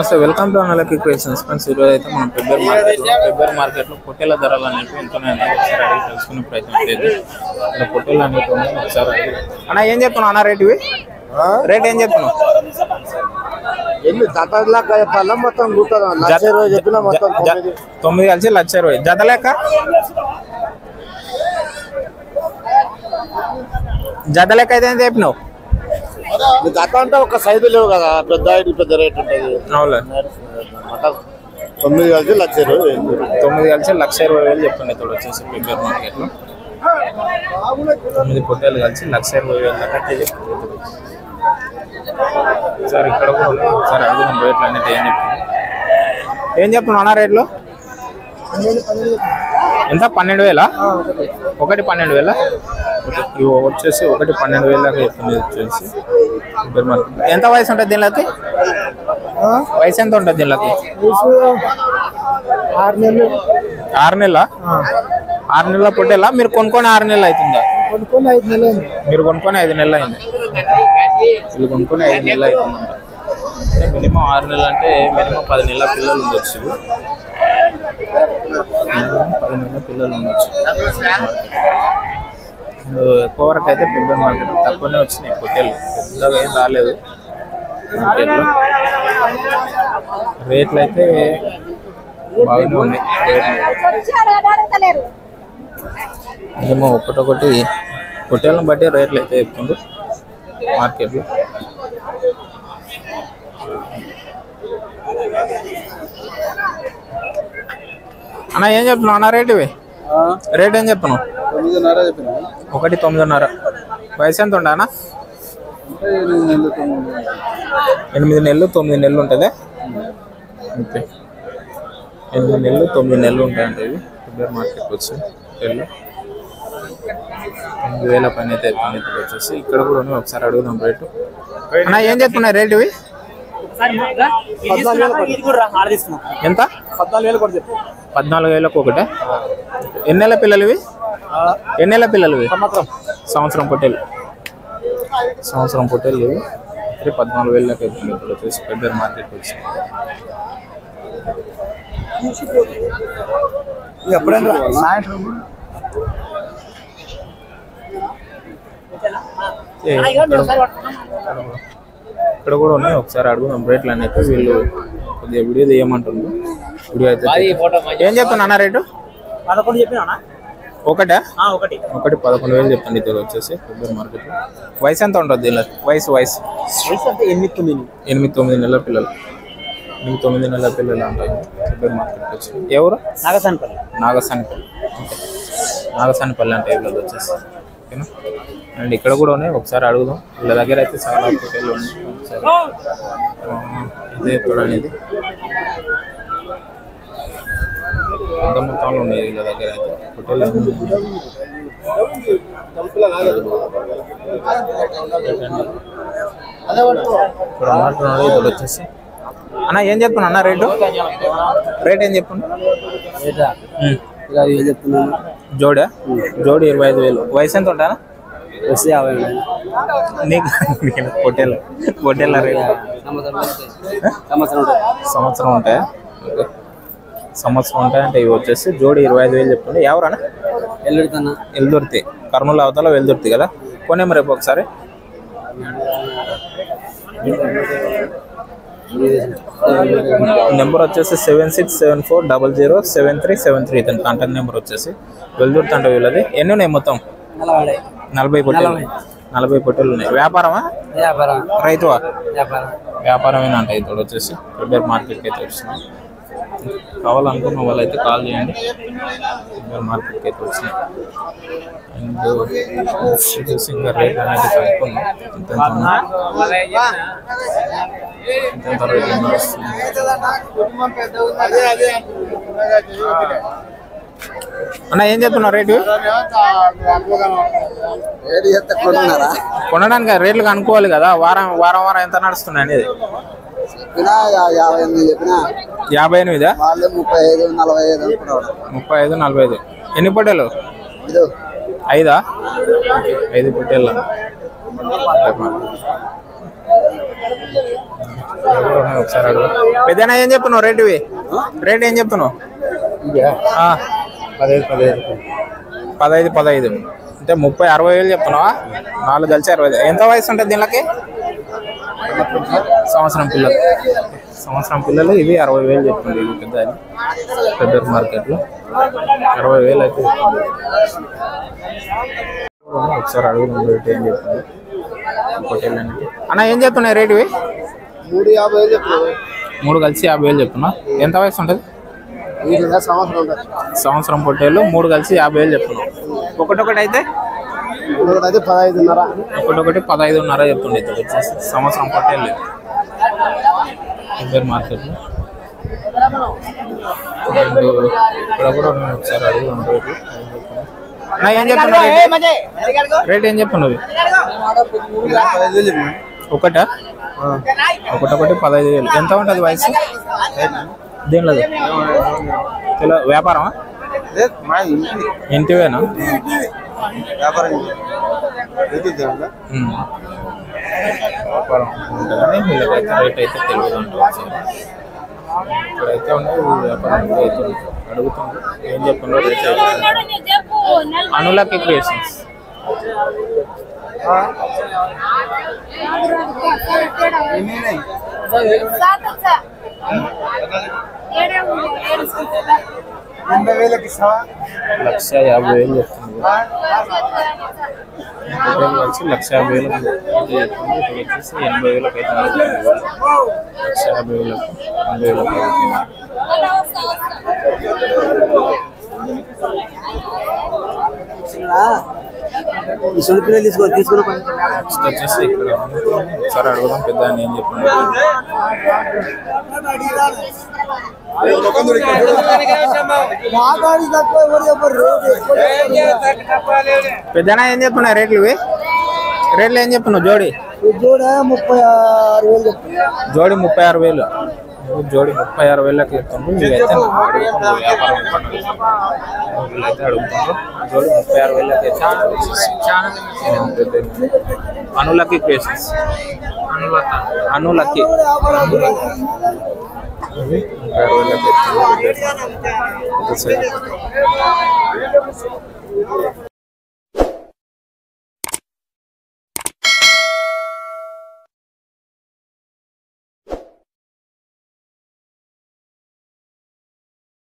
నమస్తే welcome to Analaki creations friends ఈరోజు అయితే మనం పెబ్బర్ మార్కెట్ పెబ్బర్ మార్కెట్ లో పొట్టేల ధరలు అనేవి ఎంత ఉన్నాయని ఒకసారి అడిగి తెలుసుకునే ప్రయత్నం లేదు ఇక్కడ పొట్టేలు అనేవి ఉన్నాయి ఒకసారి అడిగి అన్న ఏం చెప్తున్నావు అన్న రేట్ ఇవి రేట్ ఏం చెప్తున్నావు ఎన్ని తటలాగా చెప్పాలా మొత్తం కూర్చోదాం లక్ష రోజు చెప్పిన మొత్తం జ- తొమ్మిది. తొమ్మిది కలిసి లక్ష ఇరవై జత లెక్క జత లెక్క అయితే ఎంత చెప్పినావు నీకు అట్లా అంటే ఒక సైజు లేవు కదా పెద్ద హైట్ పెద్ద రేట్ ఉంటుంది అవులే మొత్తం తొమ్మిది కలిసి లక్ష ఇరవై వేలు. తొమ్మిది కలిసి లక్ష ఇరవై వేలు చెప్తుండే ఇప్పుడు వచ్చేసి పెబ్బర్ మార్కెట్ లో తొమ్మిది పొట్టేలు కలిసి లక్ష ఇరవై వేలు దాకా అయితే చెప్తుంది ఇప్పుడు. సార్ ఇక్కడ కూడా ఉన్నాయి. ఒకసారి అడుగుదాం రేట్లు అనేది ఏం చెప్తుంది ఏం చెప్తున్నావు అన్న రేట్లు ఎంత పన్నెండు వేలా ఒకటి పన్నెండు వేల ఇవి వచ్చేసి ఒకటి పన్నెండు వేల దాకా చెప్తుంది ఇది వచ్చేసి పెబ్బర్ మార్కెట్ ఎంత వయసు ఉంటుంది దీనికి వయసు ఎంత ఉంటుంది దీనికి ఆరు నెలలు ఆరు నెలల ఆరు నెలల పుట్టేలా మీరు కొనుక్కొని ఆరు నెలలు అవుతుందా కొనుక్కొని ఐదు నెలలు మీరు కొనుక్కొని ఐదు నెలలు అయింది వీళ్ళు కొనుక్కొని ఐదు నెలలు అవుతుందంట అంటే మినిమం ఆరు నెలలు అంటే మినిమం పది నెలల పిల్లలు ఉండొచ్చు మినిమం పది నెలల పిల్లలు ఉండొచ్చు ఇప్పుడు ఎక్కువ వరకు అయితే పెద్ద మార్కెట్ తక్కువనే వచ్చినాయి పొట్టేలు పెద్దగా ఏం రాలేదు మార్కెట్లో రేట్లు అయితే బాగానే ఉన్నాయి రేట్లు ఏమో ఒకటొకటి పొట్టేళ్ళని బట్టి రేట్లు అయితే చెప్తుండ్రు మార్కెట్లో అన్న ఏం చెప్తున్నావు అన్న రేట్ ఇవి రేట్ ఏం చెప్తున్నావు తొమ్మిదిన్నర చెప్పిన ఒకటి తొమ్మిదిన్నర వయసు ఎంత ఉండా అన్న ఎనిమిది నెలలు తొమ్మిది నెలలు ఉంటుంది ఓకే ఎనిమిది నెలలు తొమ్మిది నెలలు ఉంటాయంట ఇవి ఫిబ్రవరి మార్కెట్కి వచ్చి నెలలు ఎనిమిది వేల పైన అయితే అవుతుంది ఇప్పుడు వచ్చేసి ఇక్కడ కూడా ఉన్నాయి ఒకసారి అడుగుదాం రేటు అన్న ఏం చెప్తున్నాయి రేట్ ఇవి ఎంత పద్నాలుగు వేలు కూడా చెప్పు పద్నాలుగు వేలకు ఒకటే ఎన్ని నెలల పిల్లలు ఇవి ఎన్ని నెలల పిల్లలు ఇవి సంవత్సరం సంవత్సరం పొట్టేలు సంవత్సరం పొట్టేలు ఇవి ఇది పద్నాలుగు వేలు లెక్క అవుతుంది ఇప్పుడు వచ్చేసి పెబ్బేర్ మార్కెట్ వచ్చి ఎప్పుడైనా సాయంత్రం ఏ, ఇక్కడ కూడా ఉన్నాయి ఒకసారి అడుగుదాం రేట్లు అనేది వీళ్ళు కొద్దిగా వీడియో తీయమంటున్నారు వీడియో అయితే ఏం చెప్తున్నా అన్న రేటు పదకొండు చెప్పినా ఒకటే ఒకటి ఒకటి పదకొండు వేలు చెప్తాను ఇది వచ్చేసి పెబ్బేర్ మార్కెట్ వయసు ఎంత ఉంటుంది దీనిలో వయసు వయసు వయసు అంటే ఎనిమిది తొమ్మిది ఎనిమిది తొమ్మిది నెలల పిల్లలు ఎనిమిది తొమ్మిది నెలల పిల్లలు అంటాయి పెబ్బేర్ మార్కెట్కి వచ్చి ఎవరు నాగసానిపల్లి నాగసానిపల్లి ఓకే నాగసానిపల్లి అంటే వీళ్ళది వచ్చేసి ఓకేనా అండ్ ఇక్కడ కూడా ఉన్నాయి ఒకసారి అడుగుదాం వీళ్ళ దగ్గర అయితే చాలా హోటళ్ళు ఉన్నాయి ఒకసారి ఆ, ఇదే చూడండి ఇది అంత మొత్తంలో ఉన్నాయి వీళ్ళ దగ్గర అయితే హోటల్ ఇప్పుడు మాట్లాడు ఇది వచ్చేసి అన్న ఏం చెప్తున్నా అన్న రేటు రేట్ ఏం చెప్పండి ఏం చెప్తున్నాను జోడా జోడి ఇరవై ఐదు వేలు వయసు ఎంత ఉంటానా వస్తే యాభై నీకు పొట్టేలు పొట్టేళ్ళ రేటు సంవత్సరం ఉంటుంది సంవత్సరం ఉంటాయా ఓకే సంవత్సరం ఉంటాయంటే ఇవి వచ్చేసి జోడి ఇరవై ఐదు వేలు చెప్తుండే ఎవరన్నా ఎల్లుడుతున్నా వెల్దుర్తి కర్నూలు అవతల వెల్దుర్తి కదా కొనేం రేపు ఒకసారి నెంబర్ వచ్చేసి seven six seven four double zero seven three seven three ఇతని కాంటాక్ట్ నెంబర్ వచ్చేసి వెల్దుర్తి అంటే వీళ్ళది ఎన్ని ఉన్నాయి మొత్తం నలభై నలభై పొట్టేలు నలభై పొట్టేలు ఉన్నాయి వ్యాపారమా వ్యాపారం రైతువా వ్యాపారం వ్యాపారమేనా అంటే ఇప్పుడు వచ్చేసి ఫిబ్రవరి మార్కెట్కి అయితే వచ్చినాయి కావాలనుకున్న వాళ్ళు అయితే కాల్ చేయండి ఫిబ్రవరి మార్కెట్కి అయితే వచ్చినాయి అండ్ వచ్చేసి ఇంకా రేట్ అనేది కనుక్కున్నాం ఎంత ఎంత ఉంది? ఎంత ఎంత రేట్ నడుస్తుంది అన్న ఏం చెప్తున్నారు రేటు ఏడు చేస్తే కొనున్నారా కొనడానికి రేట్లు కనుక్కోవాలి కదా వారం వారం వారం ఎంత నడుస్తున్నాయి అనేది చెప్పినా యా- యాభై ఎనిమిది చెప్పినా యాభై ఎనిమిదా వాళ్ళు ముప్పై ఐదు నలభై ఐదు అనుకున్నాడు ముప్పై ఐదు నలభై ఐదు ఎన్ని పొట్టేలు ఇది ఐదా ఐదు పొట్టేళ్ళ ఎవరు ఉన్నాయి ఒకసారి అడుగు పెద్దనా ఏం చెప్తున్నావు రేట్ ఇవి రేట్ ఏం చెప్తున్నావు ఆ, పదిహేను పదిహేను పదహైదు పదహైదు అంటే ముప్పై అరవై వేలు చెప్తున్నావా నాలుగు కలిసి అరవై ఐదు. ఎంత వయసు ఉంటుంది దీనికి సంవత్సరం పిల్లలు సంవత్సరం పిల్లలు ఇవి అరవై వేలు చెప్తుంది ఇవి పెద్ద పెద్ద మార్కెట్లో అరవై వేలు అయితే చెప్తుంది. ఒకసారి అడుగుదాం రేట్ ఏం చెప్తుంది పొట్టేళ్ళు అనేది. అన్న ఏం చెప్తున్నాయి రేట్ ఇవి మూడు యాభై వేలు చెప్పు మూడు కలిసి యాభై వేలు చెప్తున్నా ఎంత వయసు ఉంటుంది వీటిగా సంవత్సరం ఉంటుంది సంవత్సరం పొట్టేళ్ళు మూడు కలిసి యాభై వేలు చెప్తున్నాం ఒకటొకటి అయితే ఇంకొకటి అయితే పదహైదున్నర ఒకటొకటి పదహైదున్నర చెప్తుండే ఇది వచ్చేసి సంవత్సరం పొట్టేళ్ళు ఇద్దరు మార్కెట్లో అండ్ ఇక్కడ కూడా ఉన్నాయి ఒకసారి అడుగుదాం రేటు నా ఏం చెప్తున్నావు రేట్? రేట్ ఏం చెప్తున్నావు పదహైదు వేలు చెప్పు ఒకటా ఒకటొకటి పదహైదు వేలు ఎంత ఉంటుంది వయసు దీనిలో తెల వ్యాపారమా మా ఇంటి ఇంటివేనా వ్యాపారం ఏంటి దేవుడా? ఉమ్. వ్యాపారం ఉంటుందని వీళ్ళకైతే రేట్ అయితే తెలియదు అంటారు ఇక్కడైతే ఉన్నాయి ఈ వ్యాపారం కూడా అయితే ఉంది. అడుగుతుంది ఏం చెప్తున్నారు రేట్ అయితే అనులకి క్రియేషన్స్ ఎనభై వేలకి ఇస్తావా లక్ష యాభై వేలు చెప్తుంది ఇంకొకటి కలిసి లక్ష యాభై వేలు ఇది చెప్తుంది ఇది వచ్చేసి ఎనభై వేలకు అయితే అడుగుతుంది. లక్ష యాభై వేలకు ఎనభై వేలకు అడుగుతుంది. ఈ సొంత పిల్లలు తీసుకో తీసుకుని పని. నెక్స్ట్ వచ్చేసి ఇక్కడ ఉంది. ఒకసారి అడుగుదాం పెద్ద ఆయన ఏం చెప్తున్నారు పెద్దనా ఏం చెప్తున్నావు రేట్లు ఇవి రేట్లు ఏం చెప్తున్నావు జోడి జోడ ముప్పై ఆరు వేలు చెప్పు జోడి ముప్పై ఆరు వేలు జోడి ముప్పై ఆరు వేలకి చెప్తుండ్రు వీళ్ళైతే అడుగుతుండ్రు వ్యాపారం ఇవ్వండి. వీళ్ళైతే అడుగుతుండ్రు జోడి ముప్పై ఆరు వేలకి అయితే అనులకి క్రియేషన్స్ అనులకి ముప్పై ఆరు వేలకి చెప్తుండ్రు.